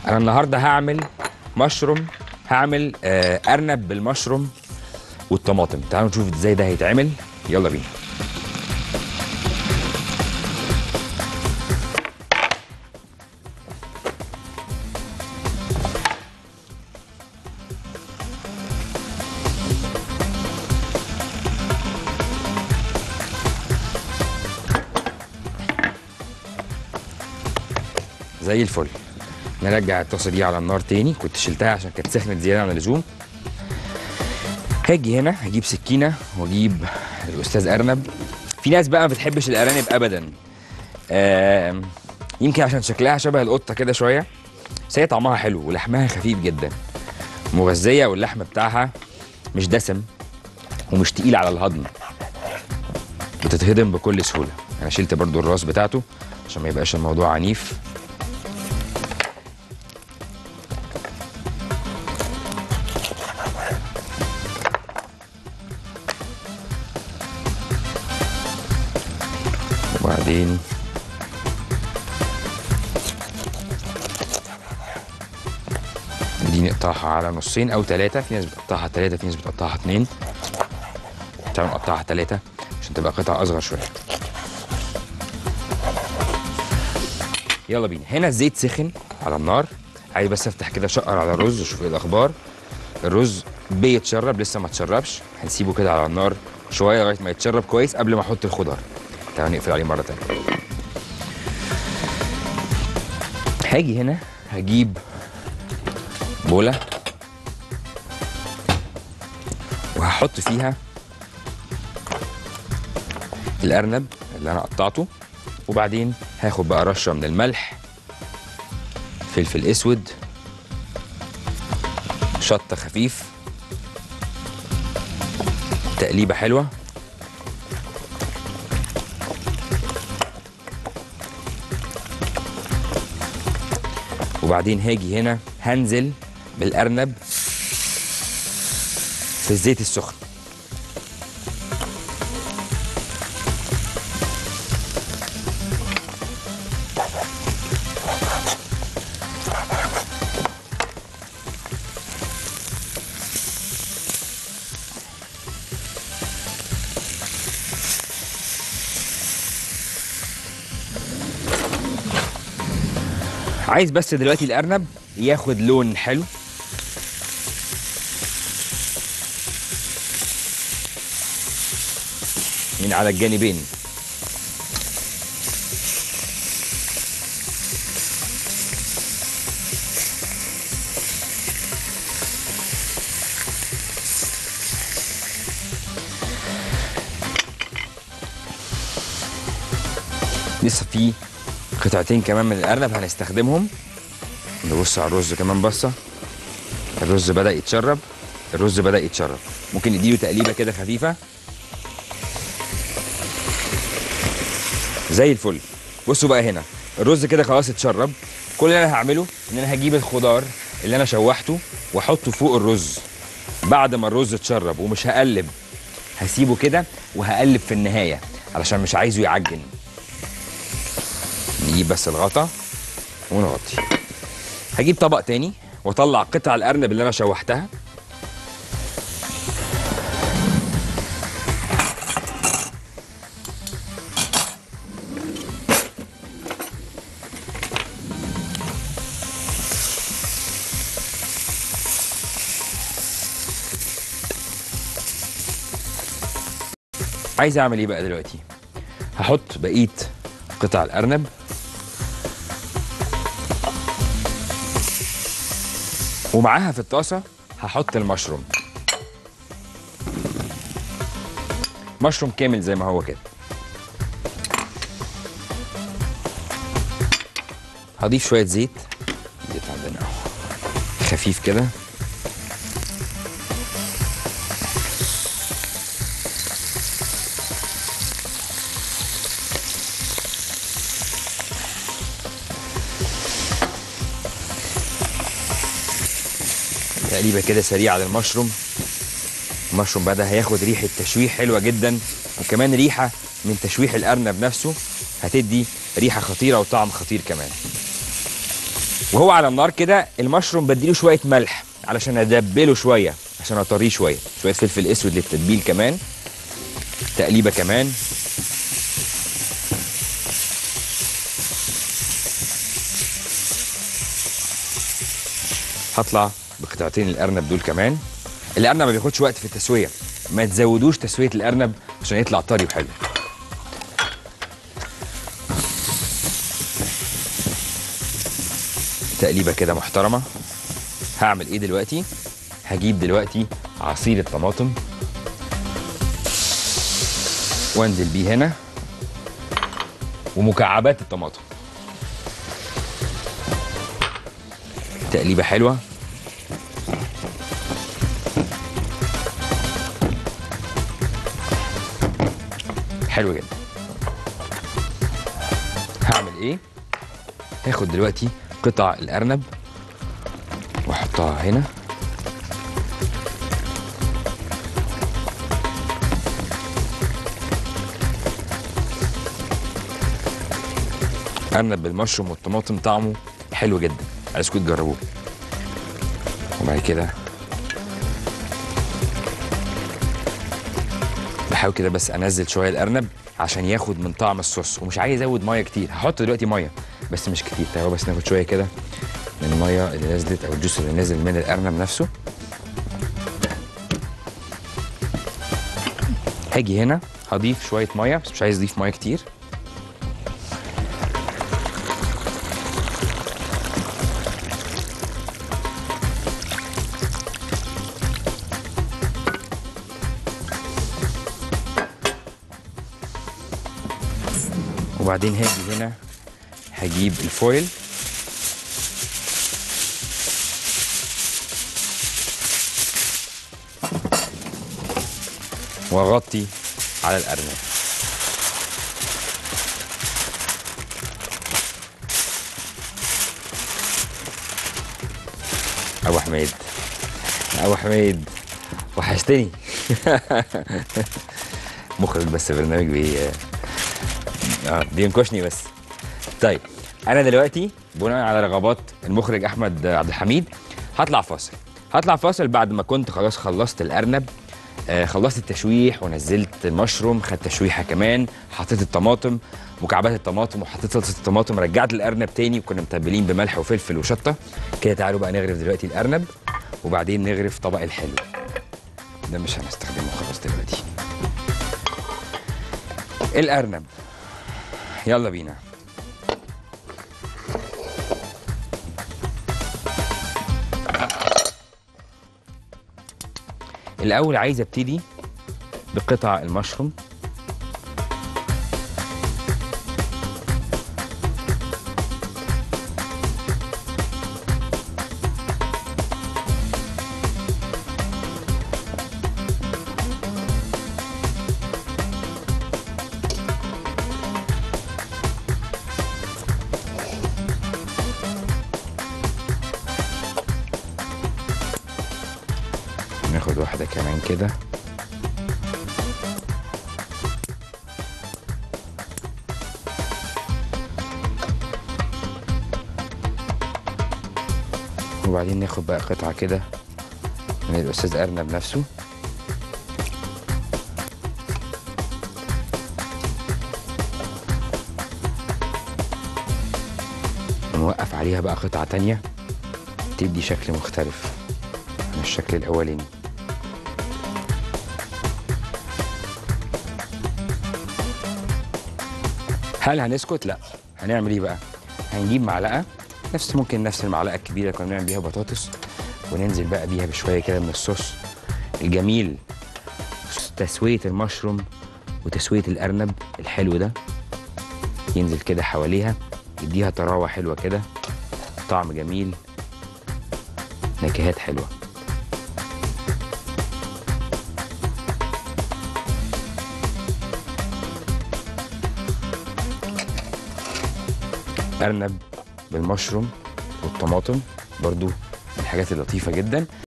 انا النهارده هعمل مشروم هعمل آه ارنب بالمشروم والطماطم تعالوا نشوف ازاي ده هيتعمل يلا بينا زي الفل نرجع الطاسه دي على النار تاني كنت شلتها عشان كانت سخنت زياده عن اللزوم هاجي هنا هجيب سكينه واجيب الاستاذ ارنب في ناس بقى ما بتحبش الارانب ابدا آم، يمكن عشان شكلها شبه القطه كده شويه بس هي طعمها حلو ولحمها خفيف جدا مغذيه واللحم بتاعها مش دسم ومش تقيل على الهضم بتتهضم بكل سهوله انا شلت برضو الراس بتاعته عشان ما يبقاش الموضوع عنيف وبعدين دي نقطعها على نصين او ثلاثة في ناس بتقطعها ثلاثة في ناس بتقطعها اثنين تعالوا نقطعها ثلاثة عشان تبقى قطع اصغر شوية يلا بينا هنا الزيت سخن على النار عايز بس افتح كده شقر على الرز اشوف ايه الاخبار الرز بيتشرب لسه ما اتشربش هنسيبه كده على النار شويه لغايه ما يتشرب كويس قبل ما احط الخضار تعالوا نقفل عليه مره تانية هاجي هنا هجيب بوله وهحط فيها الارنب اللي انا قطعته وبعدين هاخد بقى رشه من الملح فلفل اسود شطه خفيف تقليبه حلوه وبعدين هاجي هنا هنزل بالارنب في الزيت السخن عايز بس دلوقتي الارنب ياخد لون حلو من على الجانبين لسه في قطعتين كمان من الارنب هنستخدمهم نبص على الرز كمان بصه الرز بدا يتشرب الرز بدا يتشرب ممكن نديله تقليبه كده خفيفه زي الفل بصوا بقى هنا الرز كده خلاص اتشرب كل اللي انا هعمله ان انا هجيب الخضار اللي انا شوحته واحطه فوق الرز بعد ما الرز اتشرب ومش هقلب هسيبه كده وهقلب في النهايه علشان مش عايزه يعجن نجيب بس الغطا ونغطي هجيب طبق تاني واطلع قطع الارنب اللي انا شوحتها عايز اعمل ايه بقى دلوقتي هحط بقيه قطع الارنب ومعاها في الطاسه هحط المشروم مشروم كامل زي ما هو كده هضيف شويه زيت زيت عندنا اهو خفيف كده تقليبه كده سريعه للمشروم المشروم بقى ده هياخد ريحه تشويح حلوه جدا وكمان ريحه من تشويح الارنب نفسه هتدي ريحه خطيره وطعم خطير كمان وهو على النار كده المشروم بديله شويه ملح علشان ادبله شويه عشان اطريه شويه شويه فلفل اسود للتتبيل كمان تقليبه كمان هطلع بقطعتين الارنب دول كمان الارنب ما بياخدش وقت في التسويه ما تزودوش تسويه الارنب عشان يطلع طري وحلو تقليبه كده محترمه هعمل ايه دلوقتي هجيب دلوقتي عصير الطماطم وانزل بيه هنا ومكعبات الطماطم تقليبه حلوه حلو جدا هعمل ايه هاخد دلوقتي قطع الارنب واحطها هنا ارنب بالمشروم والطماطم طعمه حلو جدا عايزكم تجربوه وبعد كده بحاول كده بس انزل شويه الارنب عشان ياخد من طعم الصوص ومش عايز ازود ميه كتير هحط دلوقتي ميه بس مش كتير تعالوا بس ناخد شويه كده من الميه اللي نزلت او الجوس اللي نزل من الارنب نفسه هاجي هنا هضيف شويه ميه بس مش عايز اضيف ميه كتير وبعدين هاجي هنا هجيب الفويل واغطي على الارنب ابو حميد ابو حميد وحشتني مخرج بس برنامج بي اه بينكشني بس طيب انا دلوقتي بناء على رغبات المخرج احمد عبد الحميد هطلع فاصل هطلع فاصل بعد ما كنت خلاص خلصت الارنب آه خلصت التشويح ونزلت المشروم خدت تشويحه كمان حطيت الطماطم مكعبات الطماطم وحطيت صلصه الطماطم رجعت الارنب تاني وكنا متبلين بملح وفلفل وشطه كده تعالوا بقى نغرف دلوقتي الارنب وبعدين نغرف طبق الحلو ده مش هنستخدمه خلاص دلوقتي الارنب يلا بينا الاول عايز ابتدي بقطع المشروم ناخد واحدة كمان كده وبعدين ناخد بقى قطعة كده من الأستاذ أرنب نفسه ونوقف عليها بقى قطعة تانية تدي شكل مختلف عن الشكل الأولاني هل هنسكت؟ لا هنعمل ايه بقى؟ هنجيب معلقة نفس ممكن نفس المعلقة الكبيرة اللي كنا بنعمل بيها بطاطس وننزل بقى بيها بشوية كده من الصوص الجميل تسوية المشروم وتسوية الأرنب الحلو ده ينزل كده حواليها يديها طراوة حلوة كده طعم جميل نكهات حلوة أرنب بالمشروم والطماطم برضو من الحاجات اللطيفة جدا